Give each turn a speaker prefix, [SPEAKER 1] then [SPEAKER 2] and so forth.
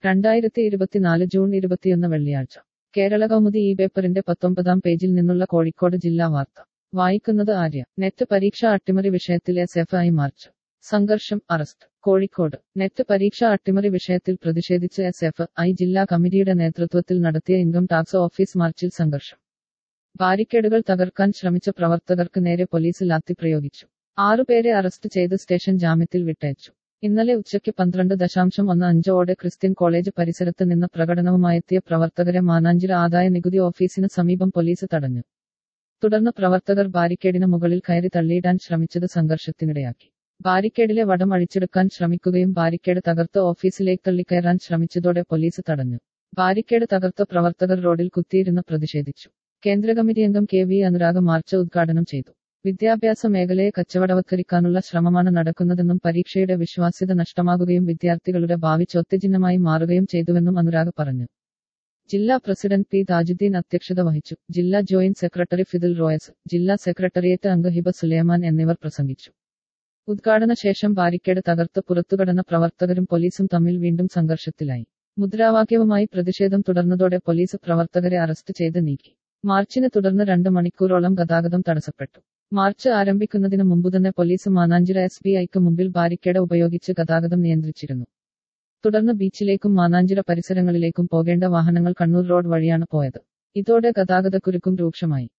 [SPEAKER 1] രണ്ടായിരത്തി ഇരുപത്തിനാല് ജൂൺ ഇരുപത്തിയൊന്ന് വെള്ളിയാഴ്ച കേരള കൗമുദി ഈ പേപ്പറിന്റെ പത്തൊമ്പതാം പേജിൽ നിന്നുള്ള കോഴിക്കോട് ജില്ലാ വാർത്ത വായിക്കുന്നത് ആര്യ നെറ്റ് പരീക്ഷ അട്ടിമറി വിഷയത്തിൽ എസ് എഫ് ഐ മാർച്ച് സംഘർഷം അറസ്റ്റ് കോഴിക്കോട് നെറ്റ് പരീക്ഷ അട്ടിമറി വിഷയത്തിൽ പ്രതിഷേധിച്ച് എസ് എഫ് ഐ ജില്ലാ കമ്മിറ്റിയുടെ നേതൃത്വത്തിൽ നടത്തിയ ഇൻകം ടാക്സ് ഓഫീസ് മാർച്ചിൽ സംഘർഷം ബാരിക്കേഡുകൾ തകർക്കാൻ ശ്രമിച്ച പ്രവർത്തകർക്ക് നേരെ പോലീസ് ലാത്തി പ്രയോഗിച്ചു ആറുപേരെ അറസ്റ്റ് ചെയ്ത് സ്റ്റേഷൻ ജാമ്യത്തിൽ വിട്ടയച്ചു ഇന്നലെ ഉച്ചയ്ക്ക് പന്ത്രണ്ട് ദശാംശം ഒന്ന് അഞ്ചോടെ ക്രിസ്ത്യൻ കോളേജ് പരിസരത്ത് നിന്ന് പ്രകടനവുമായെത്തിയ പ്രവർത്തകരെ മാനാഞ്ചിറ ആദായ നികുതി ഓഫീസിന് സമീപം പോലീസ് തടഞ്ഞു തുടർന്ന് പ്രവർത്തകർ ബാരിക്കേഡിന് മുകളിൽ കയറി തള്ളിയിടാൻ ശ്രമിച്ചത് സംഘർഷത്തിനിടയാക്കി ബാരിക്കേഡിലെ വടം അഴിച്ചെടുക്കാൻ ശ്രമിക്കുകയും ബാരിക്കേഡ് തകർത്ത് ഓഫീസിലേക്ക് തള്ളിക്കയറാൻ ശ്രമിച്ചതോടെ പോലീസ് തടഞ്ഞു ബാരിക്കേഡ് തകർത്ത പ്രവർത്തകർ റോഡിൽ കുത്തിയിരുന്ന് പ്രതിഷേധിച്ചു കേന്ദ്ര കമ്മിറ്റി അംഗം കെ വി അനുരാഗ് മാർച്ച് ഉദ്ഘാടനം ചെയ്തു വിദ്യാഭ്യാസ മേഖലയെ കച്ചവടവത്കരിക്കാനുള്ള ശ്രമമാണ് നടക്കുന്നതെന്നും പരീക്ഷയുടെ വിശ്വാസ്യത നഷ്ടമാകുകയും വിദ്യാർത്ഥികളുടെ ഭാവി ചോദ്യചിഹ്നമായി മാറുകയും ചെയ്തുവെന്നും അനുരാഗ് പറഞ്ഞു ജില്ലാ പ്രസിഡന്റ് പി താജുദ്ദീൻ അധ്യക്ഷത വഹിച്ചു ജില്ലാ ജോയിന്റ് സെക്രട്ടറി ഫിദിൽ റോയസ് ജില്ലാ സെക്രട്ടേറിയറ്റ് അംഗ ഹിബ സുലൈമാൻ എന്നിവർ പ്രസംഗിച്ചു ഉദ്ഘാടന ശേഷം ബാരിക്കേഡ് തകർത്ത് പുറത്തുകടന്ന പ്രവർത്തകരും പോലീസും തമ്മിൽ വീണ്ടും സംഘർഷത്തിലായി മുദ്രാവാക്യവുമായി പ്രതിഷേധം തുടർന്നതോടെ പോലീസ് പ്രവർത്തകരെ അറസ്റ്റ് ചെയ്ത് നീക്കി മാർച്ചിനെ തുടർന്ന് രണ്ട് മണിക്കൂറോളം ഗതാഗതം തടസ്സപ്പെട്ടു മാർച്ച് ആരംഭിക്കുന്നതിന് മുമ്പുതന്നെ പോലീസ് മാനാഞ്ചിറ എസ് ബി ഐക്ക് മുമ്പിൽ ബാരിക്കേഡ് ഉപയോഗിച്ച് ഗതാഗതം നിയന്ത്രിച്ചിരുന്നു തുടർന്ന് ബീച്ചിലേക്കും മാനാഞ്ചിറ പരിസരങ്ങളിലേക്കും പോകേണ്ട വാഹനങ്ങൾ കണ്ണൂർ റോഡ് വഴിയാണ് പോയത് ഇതോടെ ഗതാഗതക്കുരുക്കും രൂക്ഷമായി